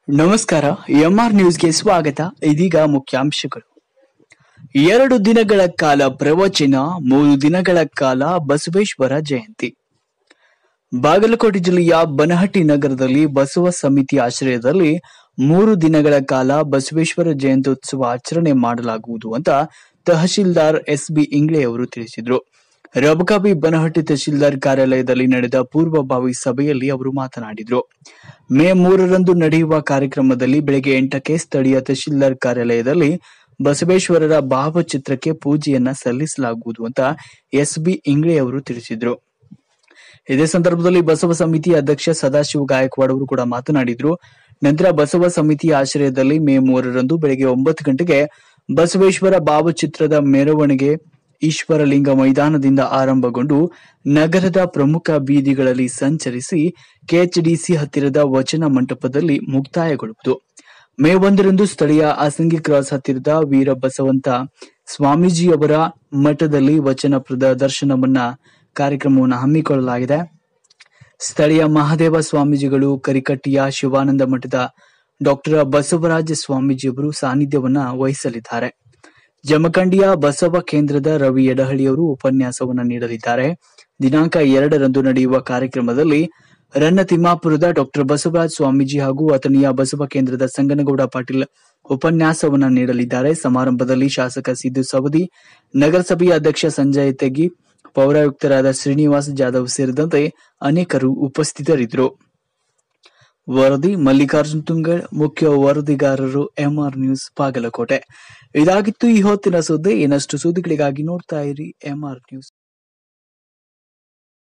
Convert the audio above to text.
ನಮಸ್ಕಾರ ಎಂಆರ್ ನ್ಯೂಸ್ಗೆ ಸ್ವಾಗತ ಇದೀಗ ಮುಖ್ಯಾಂಶಗಳು ಎರಡು ದಿನಗಳ ಕಾಲ ಪ್ರವಚನ ಮೂರು ದಿನಗಳ ಕಾಲ ಬಸವೇಶ್ವರ ಜಯಂತಿ ಬಾಗಲಕೋಟೆ ಜಿಲ್ಲೆಯ ಬನಹಟ್ಟಿ ನಗರದಲ್ಲಿ ಬಸವ ಸಮಿತಿ ಆಶ್ರಯದಲ್ಲಿ ಮೂರು ದಿನಗಳ ಕಾಲ ಬಸವೇಶ್ವರ ಜಯಂತ್ಯುತ್ಸವ ಆಚರಣೆ ಮಾಡಲಾಗುವುದು ಅಂತ ತಹಶೀಲ್ದಾರ್ ಎಸ್ ಬಿ ಇಂಗ್ಳೆ ಅವರು ತಿಳಿಸಿದರು ರಬಕಾಬಿ ಬನಹಟ್ಟಿ ತಹಶೀಲ್ದಾರ್ ಕಾರ್ಯಾಲಯದಲ್ಲಿ ನಡೆದ ಪೂರ್ವಭಾವಿ ಸಭೆಯಲ್ಲಿ ಅವರು ಮಾತನಾಡಿದರು ಮೇ ಮೂರರಂದು ನಡೆಯುವ ಕಾರ್ಯಕ್ರಮದಲ್ಲಿ ಬೆಳಗ್ಗೆ ಎಂಟಕ್ಕೆ ಸ್ಥಳೀಯ ತಹಶೀಲ್ದಾರ್ ಕಾರ್ಯಾಲಯದಲ್ಲಿ ಬಸವೇಶ್ವರರ ಭಾವಚಿತ್ರಕ್ಕೆ ಪೂಜೆಯನ್ನ ಸಲ್ಲಿಸಲಾಗುವುದು ಅಂತ ಎಸ್ ಬಿ ಇಂಗ್ಳೆ ಅವರು ತಿಳಿಸಿದರು ಇದೇ ಸಂದರ್ಭದಲ್ಲಿ ಬಸವ ಸಮಿತಿ ಅಧ್ಯಕ್ಷ ಸದಾಶಿವ ಗಾಯಕ್ವಾಡ್ ಅವರು ಕೂಡ ಮಾತನಾಡಿದ್ರು ನಂತರ ಬಸವ ಸಮಿತಿ ಆಶ್ರಯದಲ್ಲಿ ಮೇ ಮೂರರಂದು ಬೆಳಗ್ಗೆ ಒಂಬತ್ತು ಗಂಟೆಗೆ ಬಸವೇಶ್ವರ ಭಾವಚಿತ್ರದ ಮೆರವಣಿಗೆ ಈಶ್ವರಲಿಂಗ ಮೈದಾನದಿಂದ ಆರಂಭಗೊಂಡು ನಗರದ ಪ್ರಮುಖ ಬೀದಿಗಳಲ್ಲಿ ಸಂಚರಿಸಿ ಕೆಎಚ್ಡಿಸಿ ಹತ್ತಿರದ ವಚನ ಮಂಟಪದಲ್ಲಿ ಮುಕ್ತಾಯಗೊಳ್ಳುವುದು ಮೇ ಒಂದರಂದು ಸ್ಥಳೀಯ ಅಸಂಗಿ ಕ್ರಾಸ್ ಹತ್ತಿರದ ವೀರ ಬಸವಂತ ಸ್ವಾಮೀಜಿಯವರ ಮಠದಲ್ಲಿ ವಚನ ಪ್ರದರ್ಶನವನ್ನ ಕಾರ್ಯಕ್ರಮವನ್ನು ಹಮ್ಮಿಕೊಳ್ಳಲಾಗಿದೆ ಸ್ಥಳೀಯ ಮಹಾದೇವ ಸ್ವಾಮೀಜಿಗಳು ಕರಿಕಟ್ಟಿಯ ಶಿವಾನಂದ ಮಠದ ಡಾಕ್ಟರ್ ಬಸವರಾಜ ಸ್ವಾಮೀಜಿಯವರು ಸಾನ್ನಿಧ್ಯವನ್ನ ವಹಿಸಲಿದ್ದಾರೆ ಜಮಖಂಡಿಯ ಬಸವ ಕೇಂದ್ರದ ರವಿ ಯಡಹಳ್ಳಿಯವರು ಉಪನ್ಯಾಸವನ್ನ ನೀಡಲಿದ್ದಾರೆ ದಿನಾಂಕ ಎರಡರಂದು ನಡೆಯುವ ಕಾರ್ಯಕ್ರಮದಲ್ಲಿ ರನ್ನ ತಿಮ್ಮಾಪುರದ ಡಾಕ್ಟರ್ ಬಸವರಾಜ ಸ್ವಾಮೀಜಿ ಹಾಗೂ ಅಥಣಿಯ ಬಸವ ಕೇಂದ್ರದ ಸಂಗನಗೌಡ ಪಾಟೀಲ್ ಉಪನ್ಯಾಸವನ್ನ ನೀಡಲಿದ್ದಾರೆ ಸಮಾರಂಭದಲ್ಲಿ ಶಾಸಕ ಸಿದ್ದು ಸವದಿ ನಗರಸಭೆಯ ಅಧ್ಯಕ್ಷ ಸಂಜಯ್ ತೆಗಿ ಪೌರಾಯುಕ್ತರಾದ ಶ್ರೀನಿವಾಸ್ ಜಾಧವ್ ಸೇರಿದಂತೆ ಅನೇಕರು ಉಪಸ್ಥಿತರಿದ್ದರು ವರದಿ ಮಲ್ಲಿಕಾರ್ಜುನ್ ತುಂಗಡ್ ಮುಖ್ಯ ವರದಿಗಾರರು ಎಂಆರ್ ನ್ಯೂಸ್ ಬಾಗಲಕೋಟೆ ಇದಾಗಿತ್ತು ಈ ಹೊತ್ತಿನ ಸುದ್ದಿ ಇನ್ನಷ್ಟು ಸುದ್ದಿಗಳಿಗಾಗಿ ನೋಡ್ತಾ ಇರಿ ಎಂಆರ್ ನ್ಯೂಸ್